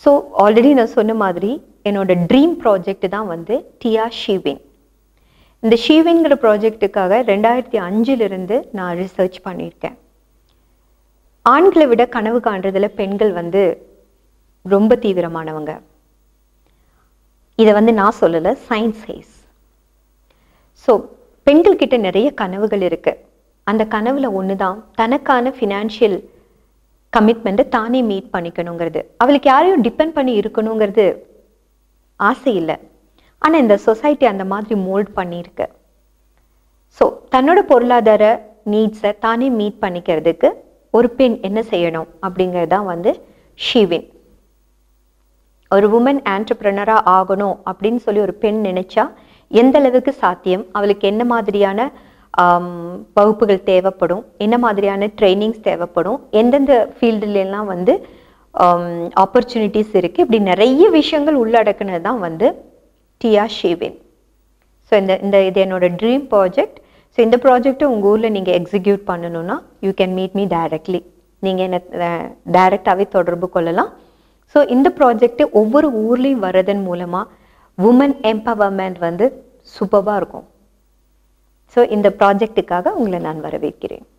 so already நான் சொன்ன மாதிரி என்னோட ட்ரீம் ப்ராஜெக்ட் தான் வந்து டியா ஷீவின் இந்த ஷீவின்கிற ப்ராஜெக்ட்டுக்காக ரெண்டாயிரத்தி அஞ்சிலிருந்து நான் ரிசர்ச் பண்ணியிருக்கேன் ஆண்களை விட கனவு காண்றதுல பெண்கள் வந்து ரொம்ப தீவிரமானவங்க இதை வந்து நான் சொல்லலை சயின்ஸ் சைஸ் ஸோ பெண்கள் கிட்ட நிறைய கனவுகள் இருக்கு அந்த கனவுல ஒன்று தான் தனக்கான ஃபினான்ஷியல் கமிட்மெண்ட்டை தானே மீட் பண்ணிக்கணுங்கிறது அவளுக்கு யாரையும் டிபெண்ட் பண்ணி இருக்கணுங்கிறது ஆசை இல்லை ஆனால் இந்த சொசைட்டி அந்த மாதிரி மோல்ட் பண்ணியிருக்கு ஸோ தன்னோட பொருளாதார நீட்ஸை தானே மீட் பண்ணிக்கிறதுக்கு ஒரு பெண் என்ன செய்யணும் அப்படிங்கிறது தான் வந்து ஷீவின் ஒரு உமன் ஆண்டர்பிரனராக ஆகணும் அப்படின்னு சொல்லி ஒரு பெண் நினைச்சா எந்த அளவுக்கு சாத்தியம் அவளுக்கு என்ன மாதிரியான ஆம், வகுப்புகள் தேவைப்படும் என்ன மாதிரியான ட்ரைனிங்ஸ் தேவைப்படும் எந்தெந்த ஃபீல்டுலாம் வந்து ஆப்பர்ச்சுனிட்டிஸ் இருக்குது இப்படி நிறைய விஷயங்கள் உள்ளடக்குனது தான் வந்து டியா ஷேவின் ஸோ இந்த இந்த இது என்னோட ட்ரீம் ப்ராஜெக்ட் ஸோ இந்த ப்ராஜெக்ட்டை உங்கள் ஊரில் நீங்கள் எக்ஸிக்யூட் பண்ணணும்னா you can meet me directly நீங்கள் என்ன டைரெக்டாகவே தொடர்பு கொள்ளலாம் ஸோ இந்த ப்ராஜெக்ட் ஒவ்வொரு ஊர்லேயும் வர்றதன் மூலமாக உமன் எம்பவர்மெண்ட் வந்து சூப்பராக இருக்கும் ஸோ இந்த ப்ராஜெக்ட்டுக்காக உங்களை நான் வரவேற்கிறேன்